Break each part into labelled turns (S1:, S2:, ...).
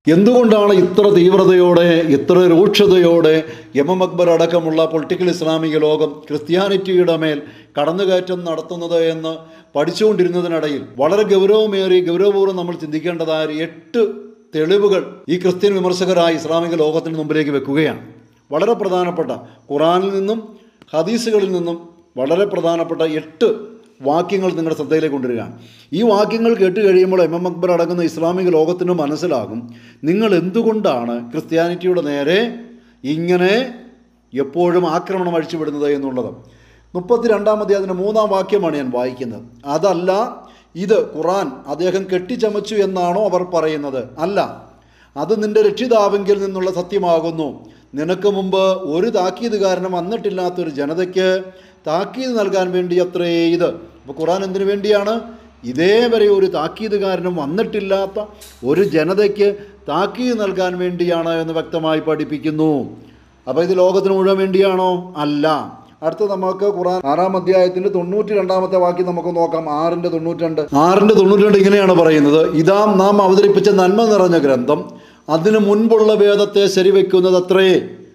S1: എന്തുകൊണ്ടാണ് ഇത്ര തീവ്രതയോടെ ഇത്ര രൂക്ഷതയോടെ എം അക്ബർ അടക്കമുള്ള പൊളിറ്റിക്കൽ ഇസ്ലാമിക ലോകം ക്രിസ്ത്യാനിറ്റിയുടെ മേൽ കടന്നുകയറ്റം നടത്തുന്നത് എന്ന് പഠിച്ചുകൊണ്ടിരുന്നതിനിടയിൽ വളരെ ഗൗരവമേറി ഗൗരവപൂർവ്വം നമ്മൾ ചിന്തിക്കേണ്ടതായ ഒരു എട്ട് തെളിവുകൾ ഈ ക്രിസ്ത്യൻ വിമർശകരായ ഇസ്ലാമിക ലോകത്തിന് മുമ്പിലേക്ക് വെക്കുകയാണ് വളരെ പ്രധാനപ്പെട്ട ഖുറാനിൽ നിന്നും ഹദീസുകളിൽ നിന്നും വളരെ പ്രധാനപ്പെട്ട എട്ട് വാക്യങ്ങൾ നിങ്ങളുടെ ശ്രദ്ധയിലേക്ക് കൊണ്ടുവരികയാണ് ഈ വാക്യങ്ങൾ കേട്ട് കഴിയുമ്പോൾ എം എം അക്ബർ അടങ്ങുന്ന ഇസ്ലാമിക ലോകത്തിന് മനസ്സിലാകും നിങ്ങൾ എന്തുകൊണ്ടാണ് ക്രിസ്ത്യാനിറ്റിയുടെ നേരെ ഇങ്ങനെ എപ്പോഴും ആക്രമണം അഴിച്ചുവിടുന്നത് എന്നുള്ളത് മുപ്പത്തി രണ്ടാമത്തെ അതിൻ്റെ മൂന്നാം വാക്യമാണ് ഞാൻ വായിക്കുന്നത് അതല്ല ഇത് ഖുറാൻ അദ്ദേഹം കെട്ടിച്ചമച്ചു എന്നാണോ അവർ പറയുന്നത് അല്ല അത് നിന്റെ രക്ഷിതാവെങ്കിൽ നിന്നുള്ള സത്യമാകുന്നു നിനക്ക് മുമ്പ് ഒരു താക്കീതുകാരനും വന്നിട്ടില്ലാത്തൊരു ജനതയ്ക്ക് താക്കീത് നൽകാൻ വേണ്ടി അത്രേ ഇത് അപ്പോൾ ഖുറാൻ എന്തിനു വേണ്ടിയാണ് ഇതേവരെ ഒരു താക്കീതുകാരനും വന്നിട്ടില്ലാത്ത ഒരു ജനതയ്ക്ക് താക്കീത് നൽകാൻ വേണ്ടിയാണ് എന്ന് വ്യക്തമായി പഠിപ്പിക്കുന്നു അപ്പോൾ ഇത് ലോകത്തിന് മുഴുവൻ വേണ്ടിയാണോ അല്ല അടുത്ത നമുക്ക് ഖുറാൻ ആറാം അധ്യായത്തിന്റെ തൊണ്ണൂറ്റി രണ്ടാമത്തെ വാക്യം നമുക്ക് നോക്കാം ആറിന്റെ തൊണ്ണൂറ്റി രണ്ട് ആറിന്റെ തൊണ്ണൂറ്റി രണ്ട് ഇങ്ങനെയാണ് പറയുന്നത് ഇതാ നാം അവതരിപ്പിച്ച നന്മ നിറഞ്ഞ ഗ്രന്ഥം അതിനു മുൻപുള്ള വേദത്തെ ശരിവെക്കുന്നത് അത്രേ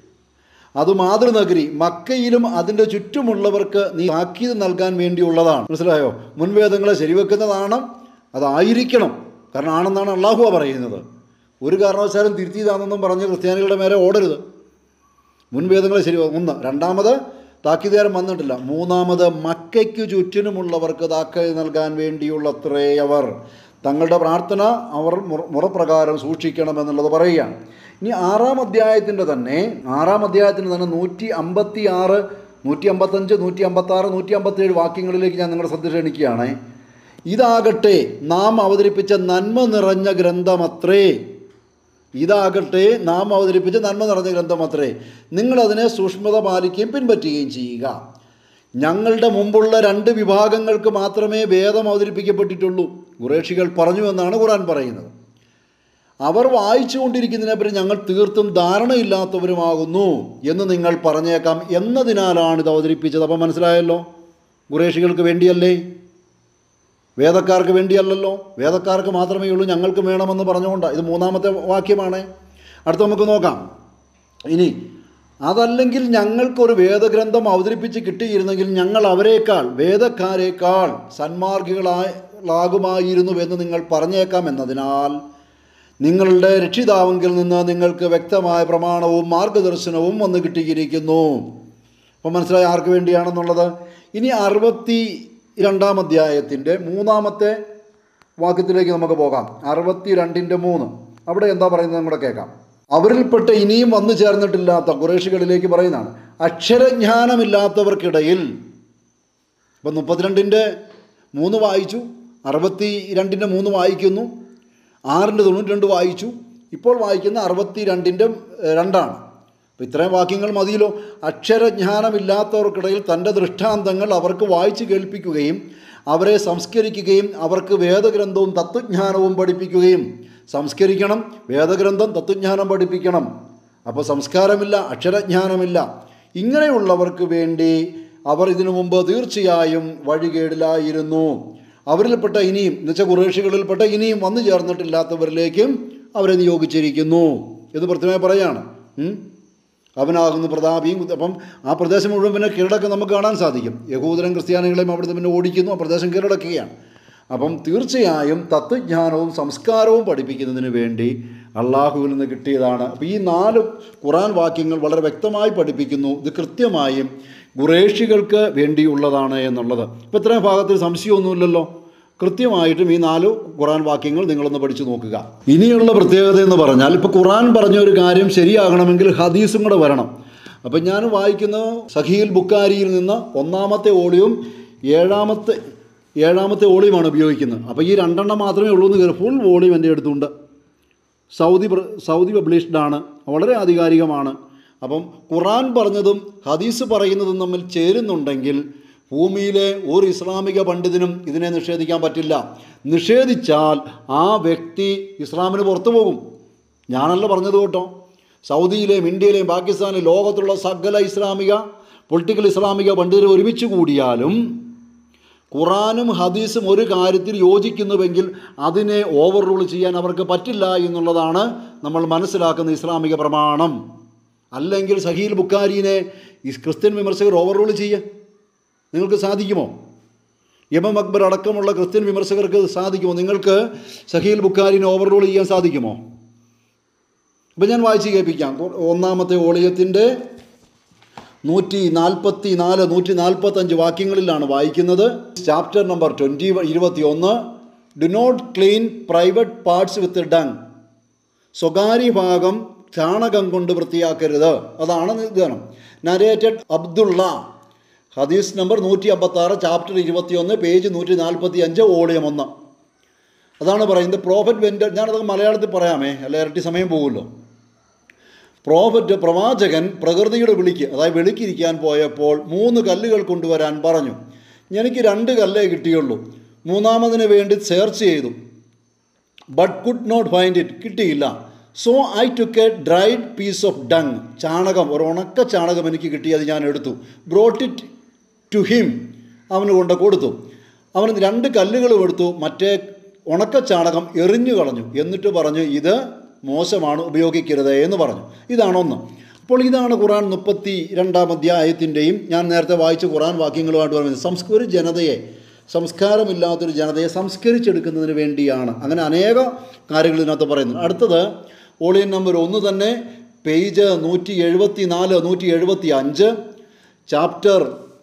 S1: അത് മാതൃനഗരി മക്കയിലും അതിൻ്റെ ചുറ്റുമുള്ളവർക്ക് നീ താക്കീത് നൽകാൻ വേണ്ടിയുള്ളതാണ് മനസ്സിലായോ മുൻവേദങ്ങളെ ശരിവെക്കുന്നതാണ് അതായിരിക്കണം കാരണം ആണെന്നാണ് അള്ളാഹുവ പറയുന്നത് ഒരു കാരണവശാലും തിരുത്തിയതാണെന്നും പറഞ്ഞ് ക്രിസ്ത്യാനികളുടെ മേലെ ഓടരുത് മുൻവേദങ്ങളെ ശരി ഒന്ന് രണ്ടാമത് താക്കീതുകാരൻ വന്നിട്ടില്ല മൂന്നാമത് മക്കയ്ക്കു ചുറ്റിനുമുള്ളവർക്ക് താക്കീത് നൽകാൻ വേണ്ടിയുള്ളത്രേ അവർ തങ്ങളുടെ പ്രാർത്ഥന അവർ മുറ മുറപ്രകാരം സൂക്ഷിക്കണമെന്നുള്ളത് പറയുകയാണ് ഇനി ആറാം അധ്യായത്തിൻ്റെ തന്നെ ആറാം അധ്യായത്തിൻ്റെ തന്നെ നൂറ്റി അമ്പത്തി ആറ് നൂറ്റി അമ്പത്തഞ്ച് നൂറ്റി അമ്പത്താറ് നൂറ്റി അമ്പത്തേഴ് വാക്യങ്ങളിലേക്ക് ഞാൻ നിങ്ങളുടെ ശ്രദ്ധ ക്ഷണിക്കുകയാണ് ഇതാകട്ടെ നാം അവതരിപ്പിച്ച നന്മ നിറഞ്ഞ ഗ്രന്ഥമത്രേ ഇതാകട്ടെ നാം അവതരിപ്പിച്ച നന്മ നിറഞ്ഞ ഗ്രന്ഥമത്രേ നിങ്ങളതിനെ സൂക്ഷ്മത പാലിക്കുകയും പിൻപറ്റുകയും ചെയ്യുക ഞങ്ങളുടെ മുമ്പുള്ള രണ്ട് വിഭാഗങ്ങൾക്ക് മാത്രമേ വേദം അവതരിപ്പിക്കപ്പെട്ടിട്ടുള്ളൂ ഖുറേഷികൾ പറഞ്ഞു എന്നാണ് ഖുറാൻ പറയുന്നത് അവർ വായിച്ചുകൊണ്ടിരിക്കുന്നതിനെപ്പറ്റി ഞങ്ങൾ തീർത്തും ധാരണയില്ലാത്തവരുമാകുന്നു എന്ന് നിങ്ങൾ പറഞ്ഞേക്കാം എന്നതിനാലാണ് ഇത് അവതരിപ്പിച്ചത് അപ്പം മനസ്സിലായല്ലോ ഖുറേഷികൾക്ക് വേണ്ടിയല്ലേ വേദക്കാർക്ക് വേണ്ടിയല്ലല്ലോ വേദക്കാർക്ക് മാത്രമേ ഉള്ളൂ ഞങ്ങൾക്ക് വേണമെന്ന് പറഞ്ഞുകൊണ്ടാണ് ഇത് മൂന്നാമത്തെ വാക്യമാണ് അടുത്ത നമുക്ക് നോക്കാം ഇനി അതല്ലെങ്കിൽ ഞങ്ങൾക്കൊരു വേദഗ്രന്ഥം അവതരിപ്പിച്ച് കിട്ടിയിരുന്നെങ്കിൽ ഞങ്ങൾ അവരെക്കാൾ വേദക്കാരേക്കാൾ സന്മാർഗികളാകുമായിരുന്നു എന്ന് നിങ്ങൾ പറഞ്ഞേക്കാം എന്നതിനാൽ നിങ്ങളുടെ രക്ഷിതാവെങ്കിൽ നിന്ന് നിങ്ങൾക്ക് വ്യക്തമായ പ്രമാണവും മാർഗദർശനവും വന്ന് കിട്ടിയിരിക്കുന്നു അപ്പം മനസ്സിലായി ആർക്ക് വേണ്ടിയാണെന്നുള്ളത് ഇനി അറുപത്തി രണ്ടാം അധ്യായത്തിൻ്റെ മൂന്നാമത്തെ വാക്യത്തിലേക്ക് നമുക്ക് പോകാം അറുപത്തി രണ്ടിൻ്റെ മൂന്ന് അവിടെ എന്താ പറയുന്നത് നമ്മുടെ കേൾക്കാം അവരിൽപ്പെട്ട ഇനിയും വന്നു ചേർന്നിട്ടില്ലാത്ത കുറേശികളിലേക്ക് പറയുന്നതാണ് അക്ഷരജ്ഞാനമില്ലാത്തവർക്കിടയിൽ ഇപ്പം മുപ്പത്തിരണ്ടിൻ്റെ മൂന്ന് വായിച്ചു അറുപത്തി രണ്ടിൻ്റെ മൂന്ന് വായിക്കുന്നു ആറിൻ്റെ തൊണ്ണൂറ്റി രണ്ട് വായിച്ചു ഇപ്പോൾ വായിക്കുന്ന അറുപത്തി രണ്ടിൻ്റെ രണ്ടാണ് അപ്പോൾ ഇത്രയും വാക്യങ്ങൾ മതിയല്ലോ അക്ഷരജ്ഞാനമില്ലാത്തവർക്കിടയിൽ തൻ്റെ ദൃഷ്ടാന്തങ്ങൾ അവർക്ക് വായിച്ച് കേൾപ്പിക്കുകയും അവരെ സംസ്കരിക്കുകയും അവർക്ക് വേദഗ്രന്ഥവും തത്വജ്ഞാനവും പഠിപ്പിക്കുകയും സംസ്കരിക്കണം വേദഗ്രന്ഥം തത്വജ്ഞാനം പഠിപ്പിക്കണം അപ്പോൾ സംസ്കാരമില്ല അക്ഷരജ്ഞാനമില്ല ഇങ്ങനെയുള്ളവർക്ക് വേണ്ടി അവർ ഇതിനു മുമ്പ് തീർച്ചയായും വഴികേടിലായിരുന്നു അവരിൽപ്പെട്ട ഇനിയും എന്നുവെച്ചാൽ കുറേശികളിൽപ്പെട്ട ഇനിയും വന്നു ചേർന്നിട്ടില്ലാത്തവരിലേക്കും അവരെ നിയോഗിച്ചിരിക്കുന്നു എന്ന് പ്രത്യേകമായി പറയാണ് ഉം. അവനാകുന്ന പ്രതാപിയും അപ്പം ആ പ്രദേശം മുഴുവൻ പിന്നെ കീഴടക്കം നമുക്ക് കാണാൻ സാധിക്കും യഹൂദരും ക്രിസ്ത്യാനികളെയും അവിടുന്ന് പിന്നെ ഓടിക്കുന്നു ആ പ്രദേശം കീഴടക്കുകയാണ് അപ്പം തീർച്ചയായും തത്വജ്ഞാനവും സംസ്കാരവും പഠിപ്പിക്കുന്നതിന് വേണ്ടി അള്ളാഹുവിൽ നിന്ന് കിട്ടിയതാണ് അപ്പോൾ ഈ നാല് ഖുറാൻ വാക്യങ്ങൾ വളരെ വ്യക്തമായി പഠിപ്പിക്കുന്നു ഇത് കൃത്യമായും ഖുറേഷികൾക്ക് വേണ്ടിയുള്ളതാണ് എന്നുള്ളത് ഇപ്പോൾ ഇത്രയും ഭാഗത്തിൽ സംശയമൊന്നുമില്ലല്ലോ കൃത്യമായിട്ടും ഈ നാല് ഖുറാൻ വാക്യങ്ങൾ നിങ്ങളൊന്ന് പഠിച്ചു നോക്കുക ഇനിയുള്ള പ്രത്യേകത എന്ന് പറഞ്ഞാൽ ഇപ്പോൾ ഖുറാൻ പറഞ്ഞ ഒരു കാര്യം ശരിയാകണമെങ്കിൽ ഹദീസും കൂടെ വരണം അപ്പം ഞാൻ വായിക്കുന്ന സഹീൽ ബുക്കാരിയിൽ നിന്ന് ഒന്നാമത്തെ ഓളിയും ഏഴാമത്തെ ഏഴാമത്തെ ഓളിയുമാണ് ഉപയോഗിക്കുന്നത് അപ്പോൾ ഈ രണ്ടെണ്ണം മാത്രമേ ഉള്ളൂ എന്ന് ഫുൾ വോളിയം എൻ്റെ അടുത്തുണ്ട് സൗദി പ്ര- സൗദി പബ്ലിഷ്ഡ് ആണ് വളരെ ആധികാരികമാണ് അപ്പം ഖുറാൻ പറഞ്ഞതും ഹദീസ് പറയുന്നതും തമ്മിൽ ചേരുന്നുണ്ടെങ്കിൽ ഭൂമിയിലെ ഒരു ഇസ്ലാമിക പണ്ഡിതനും ഇതിനെ നിഷേധിക്കാൻ പറ്റില്ല നിഷേധിച്ചാൽ ആ വ്യക്തി ഇസ്ലാമിന് പുറത്തു പോകും ഞാനല്ല പറഞ്ഞത് കേട്ടോ സൗദിയിലെയും ഇന്ത്യയിലെയും പാകിസ്ഥാനിലെയും ലോകത്തുള്ള സകല ഇസ്ലാമിക പൊളിറ്റിക്കൽ ഇസ്ലാമിക പണ്ഡിതർ ഒരുമിച്ച് കൂടിയാലും ഖുറാനും ഹദീസും ഒരു കാര്യത്തിൽ യോജിക്കുന്നുവെങ്കിൽ അതിനെ ഓവർ റൂൾ ചെയ്യാൻ അവർക്ക് പറ്റില്ല എന്നുള്ളതാണ് നമ്മൾ മനസ്സിലാക്കുന്ന ഇസ്ലാമിക പ്രമാണം അല്ലെങ്കിൽ സഹീൽ ബുക്കാരിനെ ഈ ക്രിസ്ത്യൻ വിമർശകർ ഓവർ റൂൾ ചെയ്യുക നിങ്ങൾക്ക് സാധിക്കുമോ യമം അക്ബർ അടക്കമുള്ള ക്രിസ്ത്യൻ വിമർശകർക്ക് ഇത് സാധിക്കുമോ നിങ്ങൾക്ക് സഹീൽ ബുക്കാരിനെ ഓവർ റൂൾ ചെയ്യാൻ സാധിക്കുമോ അപ്പം ഞാൻ വായിച്ച് കേൾപ്പിക്കാം ഒന്നാമത്തെ ഓളിയത്തിൻ്റെ നൂറ്റി നാൽപ്പത്തി നാല് നൂറ്റി നാൽപ്പത്തഞ്ച് വാക്യങ്ങളിലാണ് വായിക്കുന്നത് ചാപ്റ്റർ നമ്പർ ട്വൻറ്റി ഇരുപത്തി ഒന്ന് do not clean private parts with dung സ്വകാര്യ ഭാഗം ചാണകം കൊണ്ട് വൃത്തിയാക്കരുത് അതാണ് നിർദ്ദേശം നരേറ്റഡ് അബ്ദുള്ള ഹദീസ് നമ്പർ നൂറ്റി അമ്പത്താറ് ചാപ്റ്റർ ഇരുപത്തിയൊന്ന് പേജ് നൂറ്റി നാൽപ്പത്തി അഞ്ച് വോളിയം ഒന്ന് അതാണ് പറയുന്നത് പ്രോഫറ്റ് വെൻ്റ് ഞാനത് മലയാളത്തിൽ പറയാമേ അല്ല ഇരട്ടി സമയം പോകുമല്ലോ പ്രോഫറ്റ് പ്രവാചകൻ പ്രകൃതിയുടെ വിളിക്ക് അതായത് വിളിക്കിരിക്കാൻ പോയപ്പോൾ മൂന്ന് കല്ലുകൾ കൊണ്ടുവരാൻ പറഞ്ഞു എനിക്ക് രണ്ട് കല്ലേ കിട്ടിയുള്ളൂ മൂന്നാമതിന് വേണ്ടി സെർച്ച് ചെയ്തു but could not find it കിട്ടിയില്ല so I took a dried piece of dung ചാണകം ഒരു ഉണക്ക ചാണകം എനിക്ക് കിട്ടി അത് ഞാൻ എടുത്തു ബ്രോട്ട് ഇറ്റ് ടു ഹിം അവന് കൊണ്ട് കൊടുത്തു അവൻ രണ്ട് കല്ലുകളും എടുത്തു മറ്റേ ഉണക്ക ചാണകം എറിഞ്ഞു കളഞ്ഞു എന്നിട്ട് പറഞ്ഞു ഇത് മോശമാണ് ഉപയോഗിക്കരുത് എന്ന് പറഞ്ഞു ഇതാണ് ഒന്ന് അപ്പോൾ ഇതാണ് ഖുറാൻ മുപ്പത്തി രണ്ടാം അധ്യായത്തിൻ്റെയും ഞാൻ നേരത്തെ വായിച്ച ഖുറാൻ വാക്യങ്ങളുമായിട്ട് പറയുന്നത് സംസ്കൃത ജനതയെ സംസ്കാരമില്ലാത്തൊരു ജനതയെ സംസ്കരിച്ചെടുക്കുന്നതിന് വേണ്ടിയാണ് അങ്ങനെ അനേക കാര്യങ്ങൾ ഇതിനകത്ത് പറയുന്നു അടുത്തത് ഓളിയൻ നമ്പർ ഒന്ന് തന്നെ പേജ് നൂറ്റി എഴുപത്തി നാല് നൂറ്റി എഴുപത്തി അഞ്ച് ചാപ്റ്റർ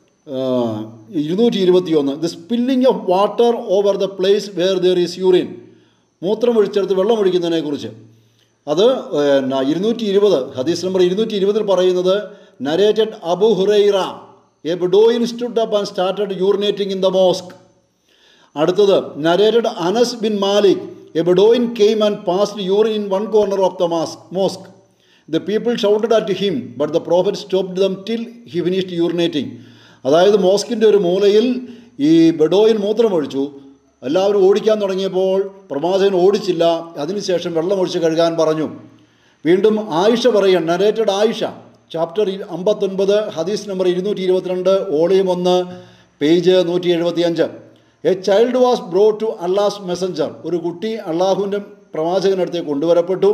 S1: ഇരുന്നൂറ്റി ഇരുപത്തി ഒന്ന് the spilling of water over the place where there is urine മൂത്രം ഒഴിച്ചെടുത്ത് വെള്ളം ഒഴിക്കുന്നതിനെക്കുറിച്ച് അത് ഇരുന്നൂറ്റി ഇരുപത് ഹദീസ് നമ്പർ ഇരുന്നൂറ്റി ഇരുപതിൽ പറയുന്നത് narrated Abu Huraira a Bedouin stood up and started urinating in the mosque അടുത്തത് narrated Anas bin Malik a Bedouin came and passed urine in one corner of the mask mosque the people shouted at him but the prophet stopped them till he finished urinating അതായത് മോസ്കിൻ്റെ ഒരു മൂലയിൽ ഈ ബെഡോയിൻ മൂത്രമൊഴിച്ചു എല്ലാവരും ഓടിക്കാൻ തുടങ്ങിയപ്പോൾ പ്രവാചകൻ ഓടിച്ചില്ല അതിനുശേഷം വെള്ളമൊഴിച്ച് കഴുകാൻ പറഞ്ഞു വീണ്ടും ആയിഷ പറയുക നരേറ്റഡ് ആയിഷ ചാപ്റ്റർ അമ്പത്തൊൻപത് ഹദീസ് നമ്പർ ഇരുന്നൂറ്റി ഇരുപത്തിരണ്ട് ഓളിയം ഒന്ന് പേജ് നൂറ്റി എഴുപത്തി അഞ്ച് a child was brought to Allah's messenger ഒരു കുട്ടി അള്ളാഹുവിൻ്റെ പ്രവാചകനടുത്തേക്ക് കൊണ്ടുവരപ്പെട്ടു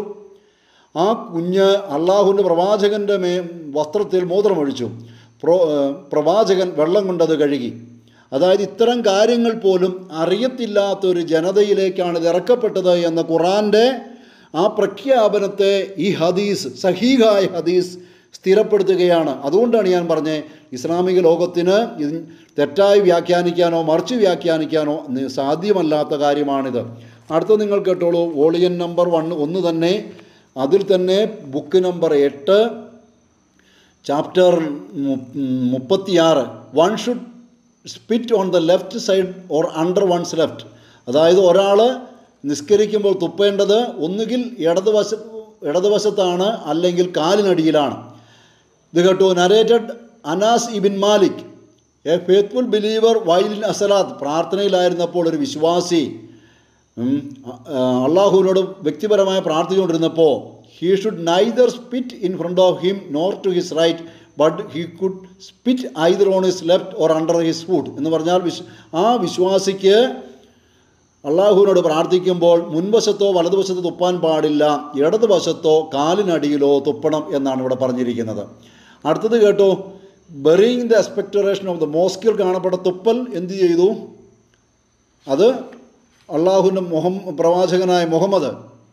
S1: ആ കുഞ്ഞ് അള്ളാഹുവിൻ്റെ പ്രവാചകൻ്റെ മേ വസ്ത്രത്തിൽ മൂത്രമൊഴിച്ചു പ്രോ പ്രവാചകൻ വെള്ളം കൊണ്ടത് കഴുകി അതായത് ഇത്തരം കാര്യങ്ങൾ പോലും അറിയത്തില്ലാത്തൊരു ജനതയിലേക്കാണ് ഇത് ഇറക്കപ്പെട്ടത് എന്ന ഖുറാൻ്റെ ആ പ്രഖ്യാപനത്തെ ഈ ഹദീസ് സഹീഹായ ഹദീസ് സ്ഥിരപ്പെടുത്തുകയാണ് അതുകൊണ്ടാണ് ഞാൻ പറഞ്ഞത് ഇസ്ലാമിക ലോകത്തിന് ഇത് തെറ്റായി വ്യാഖ്യാനിക്കാനോ മറിച്ച് വ്യാഖ്യാനിക്കാനോ സാധ്യമല്ലാത്ത കാര്യമാണിത് അടുത്ത നിങ്ങൾ കേട്ടോളൂ വോളിയൻ നമ്പർ വൺ ഒന്ന് തന്നെ അതിൽ തന്നെ ബുക്ക് നമ്പർ എട്ട് ചാപ്റ്റർ മുപ്പത്തിയാറ് one should spit on the left side or under one's left അതായത് ഒരാൾ നിസ്കരിക്കുമ്പോൾ തുപ്പേണ്ടത് ഒന്നുകിൽ ഇടതുവശ ഇടതുവശത്താണ് അല്ലെങ്കിൽ കാലിനടിയിലാണ് ഇത് കേട്ടു narrated Anas ibn Malik a faithful believer while in അസലാത്ത് പ്രാർത്ഥനയിലായിരുന്നപ്പോൾ ഒരു വിശ്വാസി അള്ളാഹുവിനോട് വ്യക്തിപരമായി പ്രാർത്ഥിച്ചുകൊണ്ടിരുന്നപ്പോൾ he should neither spit in front of him nor to his right but he could spit either on his left or under his foot എന്ന് പറഞ്ഞാൽ വിശ് ആ വിശ്വാസിക്ക് അള്ളാഹുവിനോട് പ്രാർത്ഥിക്കുമ്പോൾ മുൻവശത്തോ വലതുവശത്തോ തുപ്പാൻ പാടില്ല ഇടതുവശത്തോ കാലിനടിയിലോ തുപ്പണം എന്നാണ് ഇവിടെ പറഞ്ഞിരിക്കുന്നത് അടുത്തത് കേട്ടോ burying the expectoration of the മോസ്കിൽ കാണപ്പെട്ട തുപ്പൽ എന്ത് ചെയ്തു അത് അള്ളാഹുവിൻ്റെ മുഹം പ്രവാചകനായ മുഹമ്മദ്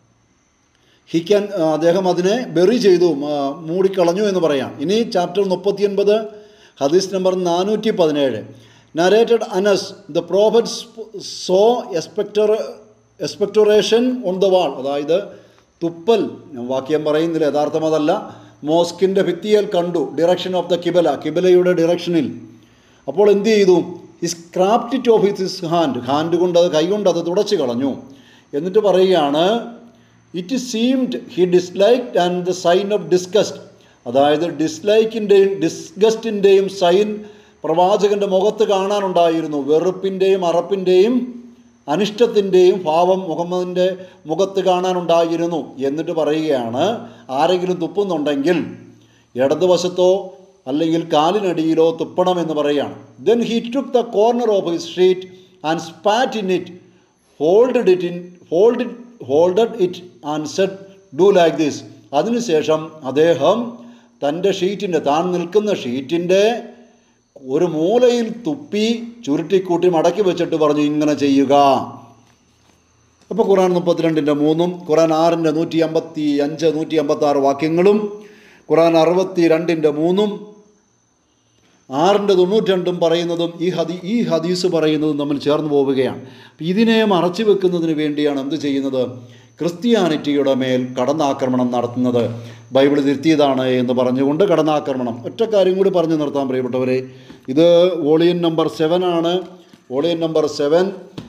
S1: ഹി ക്യാൻ അദ്ദേഹം അതിനെ ബെറി ചെയ്തു മൂടിക്കളഞ്ഞു എന്ന് പറയാം ഇനി ചാപ്റ്റർ മുപ്പത്തിയൊൻപത് ഹദീസ് നമ്പർ നാനൂറ്റി പതിനേഴ് narrated Anas the prophet saw expector expectoration on the wall അതായത് തുപ്പൽ ഞാൻ വാക്യം പറയുന്നില്ല യഥാർത്ഥം അതല്ല മോസ്കിൻ്റെ ഭിത്തിയിൽ കണ്ടു ഡിറക്ഷൻ ഓഫ് ദ കിബല കിബലയുടെ ഡിറക്ഷനിൽ അപ്പോൾ എന്ത് ചെയ്തു ഈ scraped it off his hand hand കൊണ്ട് അത് കൈകൊണ്ട് അത് തുടച്ച് കളഞ്ഞു എന്നിട്ട് പറയുകയാണ് it seemed he disliked and the sign of disgust അതായത് ഡിസ്ലൈക്കിൻ്റെയും ഡിസ്ഗസ്റ്റിൻ്റെയും സൈൻ പ്രവാചകൻ്റെ മുഖത്ത് കാണാനുണ്ടായിരുന്നു വെറുപ്പിൻ്റെയും അറപ്പിൻ്റെയും അനിഷ്ടത്തിൻ്റെയും ഭാവം മുഹമ്മദിൻ്റെ മുഖത്ത് കാണാനുണ്ടായിരുന്നു എന്നിട്ട് പറയുകയാണ് ആരെങ്കിലും തുപ്പുന്നുണ്ടെങ്കിൽ ഇടതുവശത്തോ അല്ലെങ്കിൽ കാലിനടിയിലോ തുപ്പണമെന്ന് പറയുകയാണ് then he took the corner of his sheet and spat in it hold it in hold holded it and said do like this അതിനുശേഷം അദ്ദേഹം തൻ്റെ ഷീറ്റിൻ്റെ താൻ നിൽക്കുന്ന ഷീറ്റിൻ്റെ ഒരു മൂലയിൽ തുപ്പി ചുരുട്ടിക്കൂട്ടി മടക്കി വെച്ചിട്ട് പറഞ്ഞു ഇങ്ങനെ ചെയ്യുക അപ്പോൾ ഖുറാൻ മുപ്പത്തിരണ്ടിൻ്റെ മൂന്നും ഖുറാൻ ആറിൻ്റെ നൂറ്റി അമ്പത്തി അഞ്ച് നൂറ്റി അമ്പത്തി ആറ് വാക്യങ്ങളും ഖുറാൻ അറുപത്തി രണ്ടിൻ്റെ മൂന്നും ആറിൻ്റെ തൊണ്ണൂറ്റിരണ്ടും പറയുന്നതും ഈ ഹദി ഈ ഹദീസ് പറയുന്നതും തമ്മിൽ ചേർന്ന് പോവുകയാണ് അപ്പം ഇതിനെ മറച്ചു വെക്കുന്നതിന് വേണ്ടിയാണ് എന്ത് ചെയ്യുന്നത് ക്രിസ്ത്യാനിറ്റിയുടെ മേൽ കടന്നാക്രമണം നടത്തുന്നത് ബൈബിൾ തിരുത്തിയതാണ് എന്ന് പറഞ്ഞുകൊണ്ട് കടന്നാക്രമണം ഒറ്റ കാര്യം കൂടി പറഞ്ഞു നിർത്താൻ പ്രിയപ്പെട്ടവരെ ഇത് വോളിയൻ നമ്പർ സെവൻ ആണ് വോളിയൻ നമ്പർ സെവൻ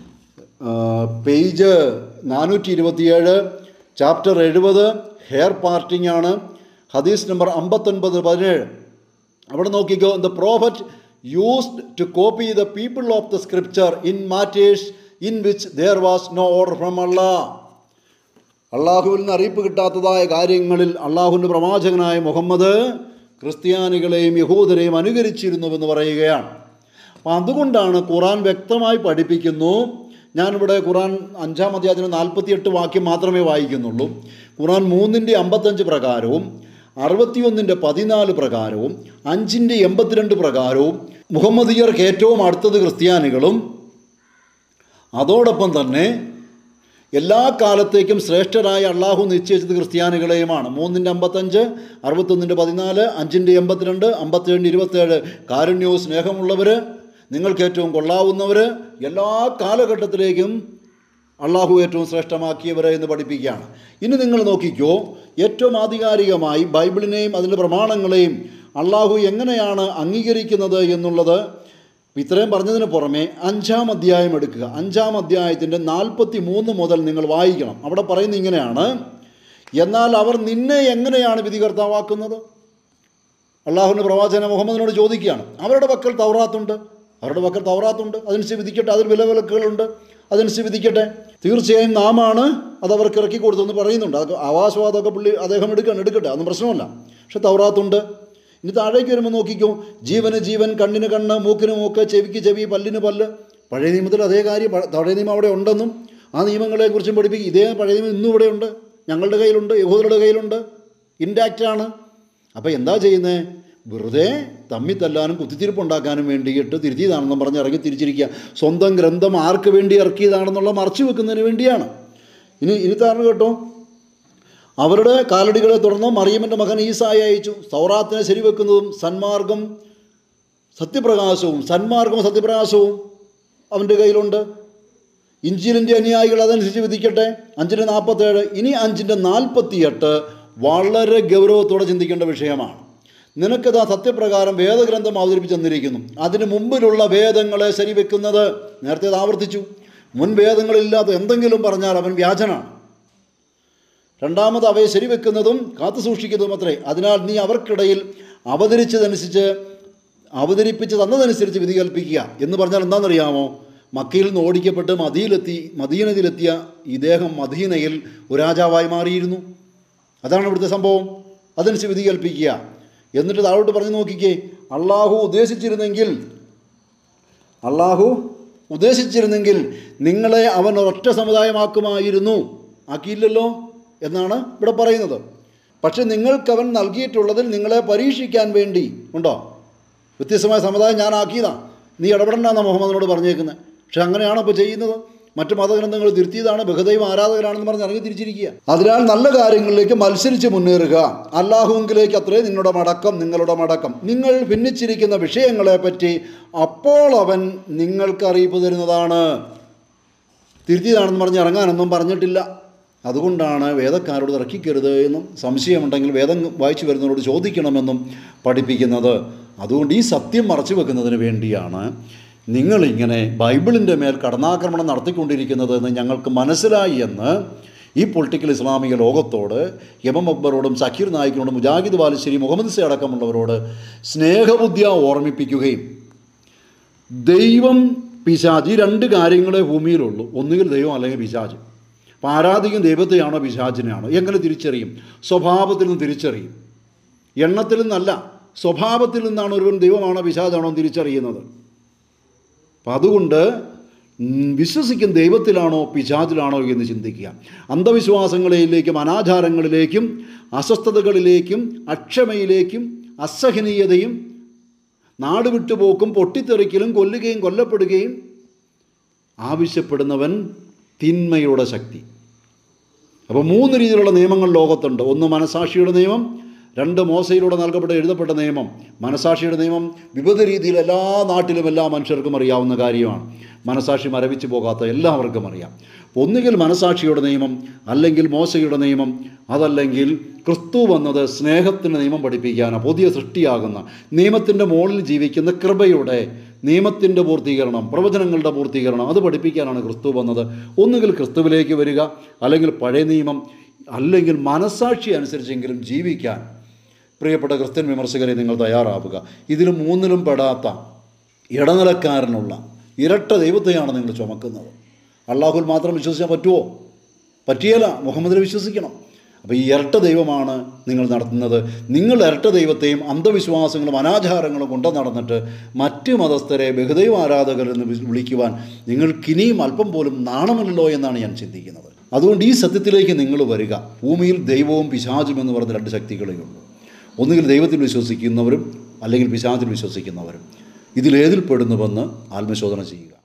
S1: പേജ് നാനൂറ്റി ഇരുപത്തിയേഴ് ചാപ്റ്റർ എഴുപത് ഹെയർ പാർട്ടിംഗ് ആണ് ഹദീസ് നമ്പർ അമ്പത്തൊൻപത് പതിനേഴ് അവിടെ നോക്കിക്കോ the prophet used to copy the people of the scripture in matters in which there was no order from Allah അള്ളാഹുവിൽ നിന്ന് അറിയിപ്പ് കിട്ടാത്തതായ കാര്യങ്ങളിൽ അള്ളാഹുവിൻ്റെ പ്രവാചകനായ മുഹമ്മദ് ക്രിസ്ത്യാനികളെയും യഹൂദരെയും അനുകരിച്ചിരുന്നുവെന്ന് പറയുകയാണ് അപ്പം അതുകൊണ്ടാണ് ഖുറാൻ വ്യക്തമായി പഠിപ്പിക്കുന്നു ഞാനിവിടെ ഖുറാൻ അഞ്ചാം അധ്യായത്തിന് നാൽപ്പത്തിയെട്ട് വാക്യം മാത്രമേ വായിക്കുന്നുള്ളൂ ഖുറാൻ മൂന്നിൻ്റെ അമ്പത്തഞ്ച് പ്രകാരവും അറുപത്തിയൊന്നിൻ്റെ പതിനാല് പ്രകാരവും അഞ്ചിൻ്റെ എൺപത്തിരണ്ട് പ്രകാരവും മുഹമ്മദിയർക്ക് ഏറ്റവും അടുത്തത് ക്രിസ്ത്യാനികളും അതോടൊപ്പം തന്നെ എല്ലാ കാലത്തേക്കും ശ്രേഷ്ഠരായ അള്ളാഹു നിശ്ചയിച്ചത് ക്രിസ്ത്യാനികളെയുമാണ് മൂന്നിൻ്റെ അമ്പത്തഞ്ച് അറുപത്തൊന്നിൻ്റെ പതിനാല് അഞ്ചിൻ്റെ എൺപത്തിരണ്ട് അമ്പത്തേഴിൻ്റെ ഇരുപത്തേഴ് കാരുണ്യവും സ്നേഹമുള്ളവർ നിങ്ങൾക്ക് ഏറ്റവും കൊള്ളാവുന്നവർ എല്ലാ കാലഘട്ടത്തിലേക്കും അള്ളാഹു ഏറ്റവും ശ്രേഷ്ഠമാക്കിയവരെ എന്ന് പഠിപ്പിക്കുകയാണ് ഇനി നിങ്ങൾ നോക്കിക്കോ ഏറ്റവും ആധികാരികമായി ബൈബിളിനെയും അതിൻ്റെ പ്രമാണങ്ങളെയും അള്ളാഹു എങ്ങനെയാണ് അംഗീകരിക്കുന്നത് എന്നുള്ളത് ഇത്രയും പറഞ്ഞതിന് പുറമെ അഞ്ചാം അധ്യായം എടുക്കുക അഞ്ചാം അധ്യായത്തിൻ്റെ നാൽപ്പത്തി മൂന്ന് മുതൽ നിങ്ങൾ വായിക്കണം അവിടെ പറയുന്നത് ഇങ്ങനെയാണ് എന്നാൽ അവർ നിന്നെ എങ്ങനെയാണ് വിധികർത്താവാക്കുന്നത് അള്ളാഹുവിൻ്റെ പ്രവാചകന മുഹമ്മദിനോട് ചോദിക്കുകയാണ് അവരുടെ പക്കൽ തൗറാത്തുണ്ട് അവരുടെ പക്കൽ തൗറാത്തുണ്ട് അതനുസരിച്ച് വിധിക്കട്ടെ അതിൽ വില വിലക്കുകളുണ്ട് അതനുസരിച്ച് വിധിക്കട്ടെ തീർച്ചയായും നാമാണ് അത് അവർക്ക് ഇറക്കി കൊടുത്തെന്ന് പറയുന്നുണ്ട് അതൊക്കെ ആവാസവാദമൊക്കെ പുള്ളി അദ്ദേഹം എടുക്കണം എടുക്കട്ടെ അതൊന്നും പ്രശ്നമല്ല പക്ഷെ തൗറാത്തുണ്ട് ഇനി താഴേക്ക് വരുമ്പോൾ നോക്കിക്കോ ജീവന് ജീവൻ കണ്ണിന് കണ്ണ് മൂക്കിന് മൂക്ക് ചെവിക്ക് ചെവി പല്ലിന് പല്ല് പഴയ നിയമത്തിൽ അതേ കാര്യം പ- പഴയ നിയമം അവിടെ ഉണ്ടെന്നും ആ നിയമങ്ങളെക്കുറിച്ചും പഠിപ്പിക്കും ഇതേ പഴയ നിയമം ഇന്നും ഇവിടെ ഉണ്ട് ഞങ്ങളുടെ കയ്യിലുണ്ട് യഹൂദരുടെ കയ്യിലുണ്ട് ഇൻഡാക്റ്റ് ആണ് അപ്പോൾ എന്താ ചെയ്യുന്നത് വെറുതെ തമ്മി തല്ലാനും കുത്തിത്തിരിപ്പുണ്ടാക്കാനും വേണ്ടിയിട്ട് തിരുത്തിയതാണെന്നും പറഞ്ഞ് ഇറങ്ങി തിരിച്ചിരിക്കുക സ്വന്തം ഗ്രന്ഥം ആർക്ക് വേണ്ടി ഇറക്കിയതാണെന്നുള്ള മറച്ചു വെക്കുന്നതിന് വേണ്ടിയാണ് ഇനി ഇനി താരണം കേട്ടോ അവരുടെ കാലടികളെ തുടർന്ന് മറിയമ്മൻ്റെ മകൻ ഈസായെ അയച്ചു സൗറാത്തിനെ ശരിവെക്കുന്നതും സന്മാർഗം സത്യപ്രകാശവും സന്മാർഗവും സത്യപ്രകാശവും അവൻ്റെ കയ്യിലുണ്ട് ഇഞ്ചിലിൻ്റെ അനുയായികൾ അതനുസരിച്ച് വിധിക്കട്ടെ അഞ്ചിൻ്റെ നാൽപ്പത്തേഴ് ഇനി അഞ്ചിൻ്റെ നാൽപ്പത്തിയെട്ട് വളരെ ഗൗരവത്തോടെ ചിന്തിക്കേണ്ട വിഷയമാണ് നിനക്കത് സത്യപ്രകാരം വേദഗ്രന്ഥം അവതരിപ്പിച്ചു തന്നിരിക്കുന്നു അതിന് മുമ്പിലുള്ള വേദങ്ങളെ ശരിവെക്കുന്നത് നേരത്തെ അത് ആവർത്തിച്ചു മുൻ വേദങ്ങളില്ലാത്ത എന്തെങ്കിലും പറഞ്ഞാൽ അവൻ വ്യാജനാണ് രണ്ടാമത് അവയെ ശരിവെക്കുന്നതും കാത്തു സൂക്ഷിക്കുന്നതും അത്രേ അതിനാൽ നീ അവർക്കിടയിൽ അവതരിച്ചതനുസരിച്ച് അവതരിപ്പിച്ച് തന്നതനുസരിച്ച് വിധി കൽപ്പിക്കുക എന്ന് പറഞ്ഞാൽ എന്താണെന്നറിയാമോ മക്കയിൽ നിന്ന് ഓടിക്കപ്പെട്ട് മദീലെത്തി മദീനത്തിലെത്തിയ ഇദ്ദേഹം മദീനയിൽ ഒരു രാജാവായി മാറിയിരുന്നു അതാണ് ഇവിടുത്തെ സംഭവം അതനുസരിച്ച് വിധി കൽപ്പിക്കുക എന്നിട്ട് താഴോട്ട് പറഞ്ഞു നോക്കിക്കേ അള്ളാഹു ഉദ്ദേശിച്ചിരുന്നെങ്കിൽ അള്ളാഹു ഉദ്ദേശിച്ചിരുന്നെങ്കിൽ നിങ്ങളെ അവൻ ഒറ്റ സമുദായമാക്കുമായിരുന്നു ആക്കിയില്ലല്ലോ എന്നാണ് ഇവിടെ പറയുന്നത് പക്ഷെ നിങ്ങൾക്കവൻ നൽകിയിട്ടുള്ളതിൽ നിങ്ങളെ പരീക്ഷിക്കാൻ വേണ്ടി ഉണ്ടോ വ്യത്യസ്തമായ സമുദായം ഞാൻ ആക്കിയതാ നീ ഇടപെടണ്ടെന്നാണ് മുഹമ്മദിനോട് പറഞ്ഞേക്കുന്നത് പക്ഷെ അങ്ങനെയാണ് ഇപ്പോൾ ചെയ്യുന്നത് മറ്റു മതഗ്രന്ഥങ്ങൾ തിരുത്തിയതാണ് ബഹുദൈവ ആരാധകരാണെന്ന് പറഞ്ഞ് ഇറങ്ങി തിരിച്ചിരിക്കുക അതിനാൽ നല്ല കാര്യങ്ങളിലേക്ക് മത്സരിച്ച് മുന്നേറുക അല്ലാഹുവിലേക്ക് അത്രേ നിങ്ങളുടെ മടക്കം നിങ്ങളുടെ മടക്കം നിങ്ങൾ ഭിന്നിച്ചിരിക്കുന്ന വിഷയങ്ങളെപ്പറ്റി അപ്പോൾ അവൻ നിങ്ങൾക്ക് അറിയിപ്പ് തരുന്നതാണ് തിരുത്തിയതാണെന്ന് പറഞ്ഞ് ഇറങ്ങാനൊന്നും പറഞ്ഞിട്ടില്ല അതുകൊണ്ടാണ് വേദക്കാരോട് ഇറക്കിക്കരുത് എന്നും സംശയമുണ്ടെങ്കിൽ വേദം വായിച്ചു വരുന്നവരോട് ചോദിക്കണമെന്നും പഠിപ്പിക്കുന്നത് അതുകൊണ്ട് ഈ സത്യം മറച്ചു വെക്കുന്നതിന് വേണ്ടിയാണ് നിങ്ങളിങ്ങനെ ബൈബിളിൻ്റെ മേൽ കടന്നാക്രമണം നടത്തിക്കൊണ്ടിരിക്കുന്നത് എന്ന് ഞങ്ങൾക്ക് മനസ്സിലായി എന്ന് ഈ പൊളിറ്റിക്കൽ ഇസ്ലാമിക ലോകത്തോട് യമം അക്ബറോടും സക്കീർ നായിക്കിനോടും മുജാഹിദ് ബാലുശ്ശേരി മുഹമ്മദ് സെ അടക്കമുള്ളവരോട് സ്നേഹബുദ്ധിയ ഓർമ്മിപ്പിക്കുകയും ദൈവം പിശാജ് ഈ രണ്ട് കാര്യങ്ങളെ ഭൂമിയിലുള്ളൂ ഒന്നുകിൽ ദൈവം അല്ലെങ്കിൽ പിശാജ് അപ്പോൾ ആരാധിക്കും ദൈവത്തെയാണോ പിശാചിനെയാണോ എങ്ങനെ തിരിച്ചറിയും സ്വഭാവത്തിൽ നിന്ന് തിരിച്ചറിയും എണ്ണത്തിൽ നിന്നല്ല സ്വഭാവത്തിൽ നിന്നാണ് ഒരുവൻ ദൈവമാണോ പിശാചാണോ എന്ന് തിരിച്ചറിയുന്നത് അപ്പം അതുകൊണ്ട് ഉം, വിശ്വസിക്കുന്ന ദൈവത്തിലാണോ പിശാചിലാണോ എന്ന് ചിന്തിക്കുക അന്ധവിശ്വാസങ്ങളിലേക്കും അനാചാരങ്ങളിലേക്കും അസ്വസ്ഥതകളിലേക്കും അക്ഷമയിലേക്കും അസഹനീയതയും നാട് വിട്ടുപോക്കും പൊട്ടിത്തെറിക്കലും കൊല്ലുകയും കൊല്ലപ്പെടുകയും ആവശ്യപ്പെടുന്നവൻ തിന്മയുടെ ശക്തി അപ്പോൾ മൂന്ന് രീതിയിലുള്ള നിയമങ്ങൾ ലോകത്തുണ്ട് ഒന്ന് മനസാക്ഷിയുടെ നിയമം രണ്ട് മോശയിലൂടെ നൽകപ്പെട്ട എഴുതപ്പെട്ട നിയമം മനസാക്ഷിയുടെ നിയമം വിവിധ രീതിയിൽ എല്ലാ നാട്ടിലും എല്ലാ മനുഷ്യർക്കും അറിയാവുന്ന കാര്യമാണ് മനസാക്ഷി മരവിച്ചു പോകാത്ത എല്ലാവർക്കും അറിയാം ഒന്നുകിൽ മനസാക്ഷിയുടെ നിയമം അല്ലെങ്കിൽ മോശയുടെ നിയമം അതല്ലെങ്കിൽ ക്രിസ്തു വന്നത് സ്നേഹത്തിൻ്റെ നിയമം പഠിപ്പിക്കാനാണ് പുതിയ സൃഷ്ടിയാകുന്ന നിയമത്തിൻ്റെ മുകളിൽ ജീവിക്കുന്ന കൃപയുടെ നിയമത്തിൻ്റെ പൂർത്തീകരണം പ്രവചനങ്ങളുടെ പൂർത്തീകരണം അത് പഠിപ്പിക്കാനാണ് ക്രിസ്തു വന്നത് ഒന്നുകിൽ ക്രിസ്തുവിലേക്ക് വരിക അല്ലെങ്കിൽ പഴയ നിയമം അല്ലെങ്കിൽ മനസാക്ഷി അനുസരിച്ചെങ്കിലും ജീവിക്കാൻ പ്രിയപ്പെട്ട ക്രിസ്ത്യൻ വിമർശകരെ നിങ്ങൾ തയ്യാറാവുക ഇതിലും മൂന്നിലും പെടാത്ത ഇടനിലക്കാരനുള്ള ഇരട്ട ദൈവത്തെയാണ് നിങ്ങൾ ചുമക്കുന്നത് അള്ളാഹുൽ മാത്രം വിശ്വസിക്കാൻ പറ്റുമോ പറ്റിയല്ല മുഹമ്മദിൽ വിശ്വസിക്കണം അപ്പോൾ ഈ ഇരട്ട ദൈവമാണ് നിങ്ങൾ നടത്തുന്നത് നിങ്ങൾ ഇരട്ട ദൈവത്തെയും അന്ധവിശ്വാസങ്ങളും അനാചാരങ്ങളും കൊണ്ടു നടന്നിട്ട് മറ്റ് മതസ്ഥരെ ബഹുദൈവ ആരാധകർ എന്ന് വി- വിളിക്കുവാൻ നിങ്ങൾക്കിനിയും അല്പം പോലും നാണമല്ലോ എന്നാണ് ഞാൻ ചിന്തിക്കുന്നത് അതുകൊണ്ട് ഈ സത്യത്തിലേക്ക് നിങ്ങൾ വരിക ഭൂമിയിൽ ദൈവവും പിശാചും എന്ന് പറഞ്ഞ രണ്ട് ശക്തികളേ ഉള്ളൂ ഒന്നുകിൽ ദൈവത്തിൽ വിശ്വസിക്കുന്നവരും അല്ലെങ്കിൽ പിശാചിൽ വിശ്വസിക്കുന്നവരും ഇതിലേതിൽ പെടുന്നുവെന്ന് ആത്മശോധന ചെയ്യുക